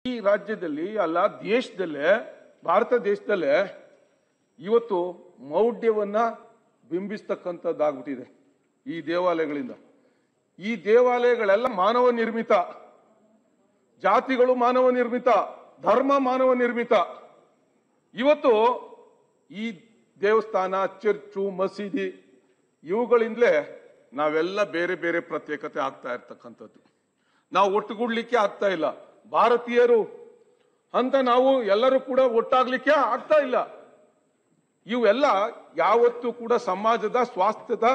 ಈ ರಾಜ್ಯದಲ್ಲಿ ಅಲ್ಲ ದೇಶದಲ್ಲೇ ಭಾರತ ದೇಶದಲ್ಲೇ ಇವತ್ತು ಮೌಢ್ಯವನ್ನ ಬಿಂಬಿಸ್ತಕ್ಕಂಥದ್ದಾಗ್ಬಿಟ್ಟಿದೆ ಈ ದೇವಾಲಯಗಳಿಂದ ಈ ದೇವಾಲಯಗಳೆಲ್ಲ ಮಾನವ ನಿರ್ಮಿತ ಜಾತಿಗಳು ಮಾನವ ನಿರ್ಮಿತ ಧರ್ಮ ಮಾನವ ನಿರ್ಮಿತ ಇವತ್ತು ಈ ದೇವಸ್ಥಾನ ಚರ್ಚು ಮಸೀದಿ ಇವುಗಳಿಂದಲೇ ನಾವೆಲ್ಲ ಬೇರೆ ಬೇರೆ ಪ್ರತ್ಯೇಕತೆ ಆಗ್ತಾ ಇರ್ತಕ್ಕಂಥದ್ದು ನಾವು ಒಟ್ಟುಗೂಡ್ಲಿಕ್ಕೆ ಆಗ್ತಾ ಇಲ್ಲ ಭಾರತೀಯರು ಅಂತ ನಾವು ಎಲ್ಲರೂ ಕೂಡ ಒಟ್ಟಾಗ್ಲಿಕ್ಕೆ ಆಗ್ತಾ ಇಲ್ಲ ಇವೆಲ್ಲ ಯಾವತ್ತೂ ಕೂಡ ಸಮಾಜದ ಸ್ವಾಸ್ಥ್ಯದ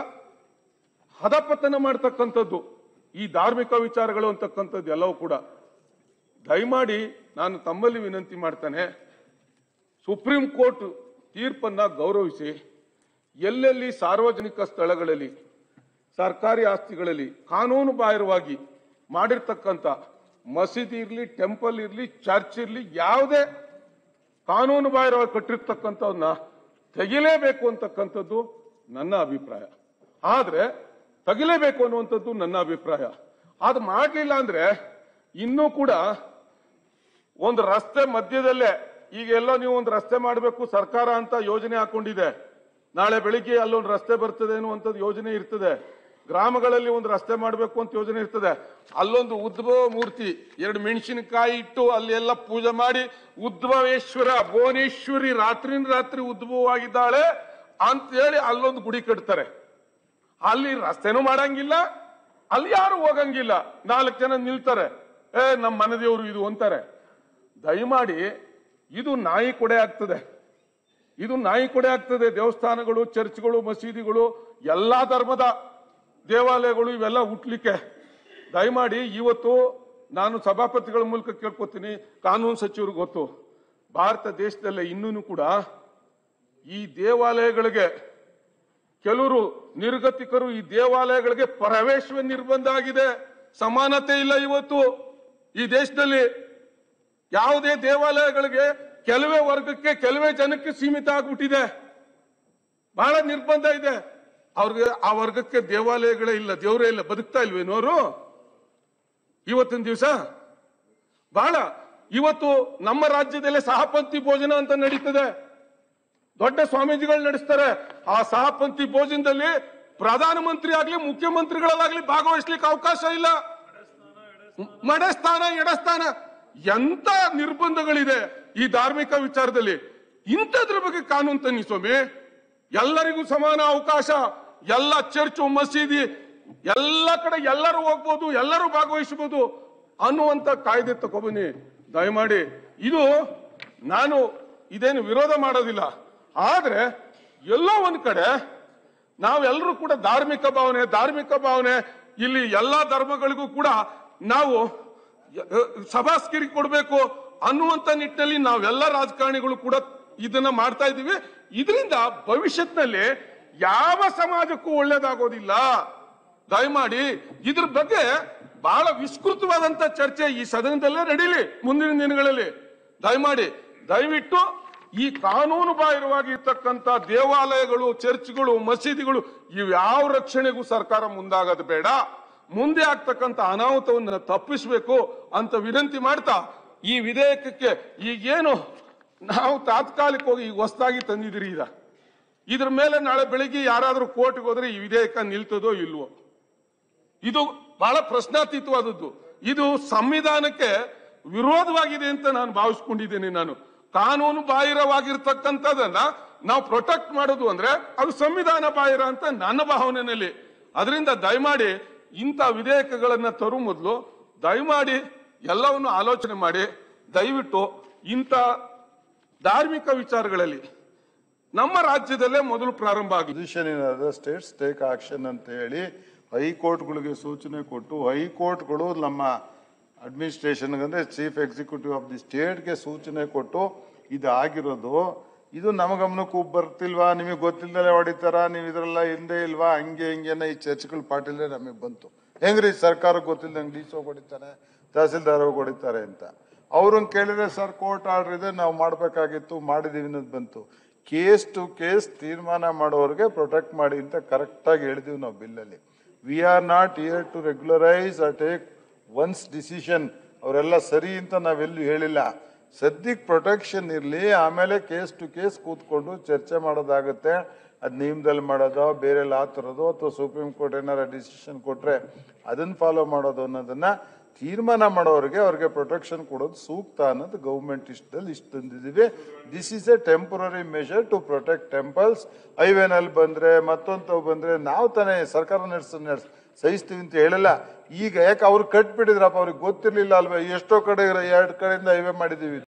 ಹದಪತನ ಮಾಡ್ತಕ್ಕಂಥದ್ದು ಈ ಧಾರ್ಮಿಕ ವಿಚಾರಗಳು ಅಂತಕ್ಕಂಥದ್ದು ಎಲ್ಲವೂ ಕೂಡ ದಯಮಾಡಿ ನಾನು ತಮ್ಮಲ್ಲಿ ವಿನಂತಿ ಮಾಡ್ತಾನೆ ಸುಪ್ರೀಂ ಕೋರ್ಟ್ ತೀರ್ಪನ್ನ ಗೌರವಿಸಿ ಎಲ್ಲೆಲ್ಲಿ ಸಾರ್ವಜನಿಕ ಸ್ಥಳಗಳಲ್ಲಿ ಸರ್ಕಾರಿ ಆಸ್ತಿಗಳಲ್ಲಿ ಕಾನೂನು ಬಾಹಿರವಾಗಿ ಮಾಡಿರ್ತಕ್ಕಂಥ ಮಸೀದಿ ಇರಲಿ ಟೆಂಪಲ್ ಇರಲಿ ಚರ್ಚ್ ಇರಲಿ ಯಾವುದೇ ಕಾನೂನು ಬಾಹಿರವಾಗಿ ಕಟ್ಟಿರ್ತಕ್ಕಂಥವನ್ನ ತೆಗಿಲೇಬೇಕು ಅಂತಕ್ಕಂಥದ್ದು ನನ್ನ ಅಭಿಪ್ರಾಯ ಆದ್ರೆ ತೆಗಿಲೇಬೇಕು ಅನ್ನುವಂಥದ್ದು ನನ್ನ ಅಭಿಪ್ರಾಯ ಅದು ಮಾಡಲಿಲ್ಲ ಅಂದ್ರೆ ಇನ್ನೂ ಕೂಡ ಒಂದು ರಸ್ತೆ ಮಧ್ಯದಲ್ಲೇ ಈಗ ಎಲ್ಲೋ ನೀವು ಒಂದು ರಸ್ತೆ ಮಾಡಬೇಕು ಸರ್ಕಾರ ಅಂತ ಯೋಜನೆ ಹಾಕೊಂಡಿದೆ ನಾಳೆ ಬೆಳಿಗ್ಗೆ ಅಲ್ಲೊಂದು ರಸ್ತೆ ಬರ್ತದೆ ಅನ್ನುವಂಥದ್ದು ಯೋಜನೆ ಇರ್ತದೆ ಗ್ರಾಮಗಳಲ್ಲಿ ಒಂದು ರಸ್ತೆ ಮಾಡಬೇಕು ಅಂತ ಯೋಜನೆ ಇರ್ತದೆ ಅಲ್ಲೊಂದು ಉದ್ಭವ ಮೂರ್ತಿ ಎರಡು ಮೆಣಸಿನಕಾಯಿ ಇಟ್ಟು ಅಲ್ಲಿ ಎಲ್ಲ ಪೂಜೆ ಮಾಡಿ ಉದ್ಭವೇಶ್ವರ ಭುವನೇಶ್ವರಿ ರಾತ್ರಿನ ರಾತ್ರಿ ಉದ್ಭವವಾಗಿದ್ದಾಳೆ ಅಂತ ಹೇಳಿ ಅಲ್ಲೊಂದು ಗುಡಿ ಕಟ್ತಾರೆ ಅಲ್ಲಿ ರಸ್ತೆನೂ ಮಾಡಂಗಿಲ್ಲ ಅಲ್ಲಿ ಯಾರು ಹೋಗಂಗಿಲ್ಲ ನಾಲ್ಕು ಜನ ನಿಲ್ತಾರೆ ಏ ನಮ್ಮ ಮನೆ ದೇವರು ಇದು ಅಂತಾರೆ ದಯಮಾಡಿ ಇದು ನಾಯಿ ಕೊಡೆ ಆಗ್ತದೆ ಇದು ನಾಯಿ ಕೊಡೆ ಆಗ್ತದೆ ದೇವಸ್ಥಾನಗಳು ಚರ್ಚ್ಗಳು ಮಸೀದಿಗಳು ಎಲ್ಲಾ ಧರ್ಮದ ದೇವಾಲಯಗಳು ಇವೆಲ್ಲ ಹುಟ್ಲಿಕ್ಕೆ ದಯಮಾಡಿ ಇವತ್ತು ನಾನು ಸಭಾಪತಿಗಳ ಮೂಲಕ ಕೇಳ್ಕೊತೀನಿ ಕಾನೂನು ಸಚಿವರು ಗೊತ್ತು ಭಾರತ ದೇಶದಲ್ಲೇ ಇನ್ನೂ ಕೂಡ ಈ ದೇವಾಲಯಗಳಿಗೆ ಕೆಲವರು ನಿರ್ಗತಿಕರು ಈ ದೇವಾಲಯಗಳಿಗೆ ಪ್ರವೇಶವೇ ನಿರ್ಬಂಧ ಆಗಿದೆ ಸಮಾನತೆ ಇಲ್ಲ ಇವತ್ತು ಈ ದೇಶದಲ್ಲಿ ಯಾವುದೇ ದೇವಾಲಯಗಳಿಗೆ ಕೆಲವೇ ವರ್ಗಕ್ಕೆ ಕೆಲವೇ ಜನಕ್ಕೆ ಸೀಮಿತ ಆಗ್ಬಿಟ್ಟಿದೆ ಬಹಳ ನಿರ್ಬಂಧ ಇದೆ ಅವ್ರಿಗೆ ಆ ವರ್ಗಕ್ಕೆ ದೇವಾಲಯಗಳೇ ಇಲ್ಲ ದೇವರೇ ಇಲ್ಲ ಬದುಕ್ತಾ ಇಲ್ವೇನೋ ಅವರು ಇವತ್ತಿನ ದಿವಸ ಬಹಳ ಇವತ್ತು ನಮ್ಮ ರಾಜ್ಯದಲ್ಲೇ ಸಹಪಂಥಿ ಭೋಜನ ಅಂತ ನಡೀತದೆ ದೊಡ್ಡ ಸ್ವಾಮೀಜಿಗಳು ನಡೆಸ್ತಾರೆ ಆ ಸಹಪಂಥಿ ಭೋಜನದಲ್ಲಿ ಪ್ರಧಾನಮಂತ್ರಿ ಆಗ್ಲಿ ಮುಖ್ಯಮಂತ್ರಿಗಳಾಗ್ಲಿ ಭಾಗವಹಿಸ್ಲಿಕ್ಕೆ ಅವಕಾಶ ಇಲ್ಲ ಮಡಸ್ಥಾನ ಎಡಸ್ಥಾನ ಎಂತ ನಿರ್ಬಂಧಗಳಿದೆ ಈ ಧಾರ್ಮಿಕ ವಿಚಾರದಲ್ಲಿ ಇಂಥದ್ರ ಬಗ್ಗೆ ಕಾನೂನು ತನ್ನಿ ಸ್ವಾಮಿ ಎಲ್ಲರಿಗೂ ಸಮಾನ ಅವಕಾಶ ಎಲ್ಲ ಚರ್ಚು ಮಸೀದಿ ಎಲ್ಲ ಕಡೆ ಎಲ್ಲರೂ ಹೋಗ್ಬೋದು ಎಲ್ಲರೂ ಭಾಗವಹಿಸಬಹುದು ಅನ್ನುವಂತ ಕಾಯ್ದೆ ತಗೊಬನ್ನಿ ದಯಮಾಡಿ ಇದು ನಾನು ಇದೇನು ವಿರೋಧ ಮಾಡೋದಿಲ್ಲ ಆದ್ರೆ ಎಲ್ಲೋ ಒಂದ್ ಕಡೆ ನಾವೆಲ್ಲರೂ ಕೂಡ ಧಾರ್ಮಿಕ ಭಾವನೆ ಧಾರ್ಮಿಕ ಭಾವನೆ ಇಲ್ಲಿ ಎಲ್ಲಾ ಧರ್ಮಗಳಿಗೂ ಕೂಡ ನಾವು ಅಹ್, ಸಭಾಸ್ಕಿರಿ ಕೊಡಬೇಕು ಅನ್ನುವಂತ ನಿಟ್ಟಿನಲ್ಲಿ ನಾವೆಲ್ಲ ರಾಜಕಾರಣಿಗಳು ಕೂಡ ಇದನ್ನ ಮಾಡ್ತಾ ಇದ್ದೀವಿ ಇದರಿಂದ ಭವಿಷ್ಯತ್ನಲ್ಲಿ ಯಾವ ಸಮಾಜಕ್ಕೂ ಒಳ್ಳೇದಾಗೋದಿಲ್ಲ ದಯಮಾಡಿ ಇದ್ರ ಬಗ್ಗೆ ಬಹಳ ವಿಸ್ತೃತವಾದಂತ ಚರ್ಚೆ ಈ ಸದನದಲ್ಲೇ ನಡೀಲಿ ಮುಂದಿನ ದಿನಗಳಲ್ಲಿ ದಯಮಾಡಿ ದಯವಿಟ್ಟು ಈ ಕಾನೂನು ಬಾಹಿರವಾಗಿ ಇರ್ತಕ್ಕಂಥ ದೇವಾಲಯಗಳು ಚರ್ಚ್ಗಳು ಮಸೀದಿಗಳು ಇವ್ಯಾವ ರಕ್ಷಣೆಗೂ ಸರ್ಕಾರ ಮುಂದಾಗೋದು ಬೇಡ ಮುಂದೆ ಆಗ್ತಕ್ಕಂಥ ಅನಾಹುತವನ್ನು ತಪ್ಪಿಸಬೇಕು ಅಂತ ವಿನಂತಿ ಮಾಡ್ತಾ ಈ ವಿಧೇಯಕಕ್ಕೆ ಈಗೇನು ನಾವು ತಾತ್ಕಾಲಿಕವಾಗಿ ಈಗ ಹೊಸದಾಗಿ ತಂದಿದ್ದೀರಿ ಇದ ಇದ್ರ ಮೇಲೆ ನಾಳೆ ಬೆಳಿಗ್ಗೆ ಯಾರಾದ್ರೂ ಕೋರ್ಟ್ಗೆ ಹೋದ್ರೆ ಈ ವಿಧೇಯಕ ನಿಲ್ತದೋ ಇಲ್ವೋ ಇದು ಬಹಳ ಪ್ರಶ್ನಾತೀತವಾದದ್ದು ಇದು ಸಂವಿಧಾನಕ್ಕೆ ವಿರೋಧವಾಗಿದೆ ಅಂತ ನಾನು ಭಾವಿಸ್ಕೊಂಡಿದ್ದೇನೆ ನಾನು ಕಾನೂನು ಬಾಹಿರವಾಗಿರ್ತಕ್ಕಂಥದನ್ನ ನಾವು ಪ್ರೊಟೆಕ್ಟ್ ಮಾಡೋದು ಅಂದ್ರೆ ಅದು ಸಂವಿಧಾನ ಬಾಹಿರ ಅಂತ ನನ್ನ ಭಾವನೆಯಲ್ಲಿ ಅದರಿಂದ ದಯಮಾಡಿ ಇಂಥ ವಿಧೇಯಕಗಳನ್ನ ತರು ಮೊದಲು ದಯಮಾಡಿ ಎಲ್ಲವನ್ನು ಆಲೋಚನೆ ಮಾಡಿ ದಯವಿಟ್ಟು ಇಂಥ ಧಾರ್ಮಿಕ ವಿಚಾರಗಳಲ್ಲಿ ನಮ್ಮ ರಾಜ್ಯದಲ್ಲೇ ಮೊದಲು ಪ್ರಾರಂಭ ಆಗಿದೆ position in other states take action ಅಂತ ಹೇಳಿ ಹೈಕೋರ್ಟ್ಗಳಿಗೆ ಸೂಚನೆ ಕೊಟ್ಟು ಹೈಕೋರ್ಟ್ಗಳು ನಮ್ಮ ಅಡ್ಮಿನಿಸ್ಟ್ರೇಷನ್ ಅಂದ್ರೆ ಚೀಫ್ ಎಕ್ಸಿಕ್ಯೂಟಿವ್ ಆಫ್ ದಿ ಸ್ಟೇಟ್ಗೆ ಸೂಚನೆ ಕೊಟ್ಟು ಇದು ಆಗಿರೋದು ಇದು ನಮ್ಮ ಗಮನಕ್ಕೂ ಬರ್ತಿಲ್ವಾ ನಿಮಗೆ ಗೊತ್ತಿಲ್ಲದೆ ಹೊಡಿತಾರ ನೀವು ಇದ್ರೆಲ್ಲ ಹಿಂದೆ ಇಲ್ವಾ ಹಂಗೆ ಹಿಂಗೇನ ಈ ಚರ್ಚ್ಗಳ ಪಾಟಿಲ್ಲೇ ನಮಗೆ ಬಂತು ಹೆಂಗ್ರಿ ಸರ್ಕಾರಕ್ಕೆ ಗೊತ್ತಿಲ್ಲದಂಗೆ ಡಿ ಸಿ ಹೊಡಿತಾನೆ ತಹಸೀಲ್ದಾರ್ ಹೊಡಿತಾರೆ ಅಂತ ಅವ್ರನ್ನ ಕೇಳಿದ್ರೆ ಸರ್ ಕೋರ್ಟ್ ಆರ್ಡರ್ ಇದೆ ನಾವು ಮಾಡಬೇಕಾಗಿತ್ತು ಮಾಡಿದೀವಿ ಅನ್ನೋದು ಬಂತು ಕೇಸ್ ಟು ಕೇಸ್ ತೀರ್ಮಾನ ಮಾಡೋರಿಗೆ ಪ್ರೊಟೆಕ್ಟ್ ಮಾಡಿ ಅಂತ ಕರೆಕ್ಟಾಗಿ ಹೇಳಿದೀವಿ ನಾವು ಬಿಲ್ಲಲ್ಲಿ we are not here to regularise or take once decision ಅವರೆಲ್ಲ ಸರಿ ಅಂತ ನಾವೆಲ್ಲೂ ಹೇಳಿಲ್ಲ ಸದ್ಯಕ್ಕೆ ಪ್ರೊಟೆಕ್ಷನ್ ಇರಲಿ ಆಮೇಲೆ ಕೇಸ್ ಟು ಕೇಸ್ ಕೂತ್ಕೊಂಡು ಚರ್ಚೆ ಮಾಡೋದಾಗುತ್ತೆ ಅದು ನಿಯಮದಲ್ಲಿ ಮಾಡೋದೋ ಬೇರೆ ಲಾ ತರೋದು ಅಥವಾ ಸುಪ್ರೀಂ ಕೋರ್ಟ್ ಏನಾರ ಡಿಸಿಷನ್ ಕೊಟ್ರೆ ಅದನ್ನ ಫಾಲೋ ಮಾಡೋದು ಅನ್ನೋದನ್ನ ತೀರ್ಮಾನ ಮಾಡೋರಿಗೆ ಅವ್ರಿಗೆ ಪ್ರೊಟೆಕ್ಷನ್ ಕೊಡೋದು ಸೂಕ್ತ ಅನ್ನೋದು ಗೌರ್ಮೆಂಟ್ ಇಷ್ಟದಲ್ಲಿ ಇಷ್ಟು ತಂದಿದ್ದೀವಿ this is a temporary measure to protect temples ಹೈವೇನಲ್ಲಿ ಬಂದ್ರೆ ಮತ್ತೊಂದು ಬಂದ್ರೆ ನಾವು ತಾನೇ ಸರ್ಕಾರ ನಡೆಸ ನಡೆಸ್ ಸಹಿಸ್ತೀವಿ ಅಂತ ಹೇಳಲ್ಲ ಈಗ ಯಾಕೆ ಅವ್ರು ಕಟ್ಬಿಟ್ಟಿದ್ರಪ್ಪ ಅವ್ರಿಗೆ ಗೊತ್ತಿರ್ಲಿಲ್ಲ ಅಲ್ವಾ ಎಷ್ಟೋ ಕಡೆ ಎರಡು ಕಡೆಯಿಂದ ಹೈವೇ ಮಾಡಿದೀವಿ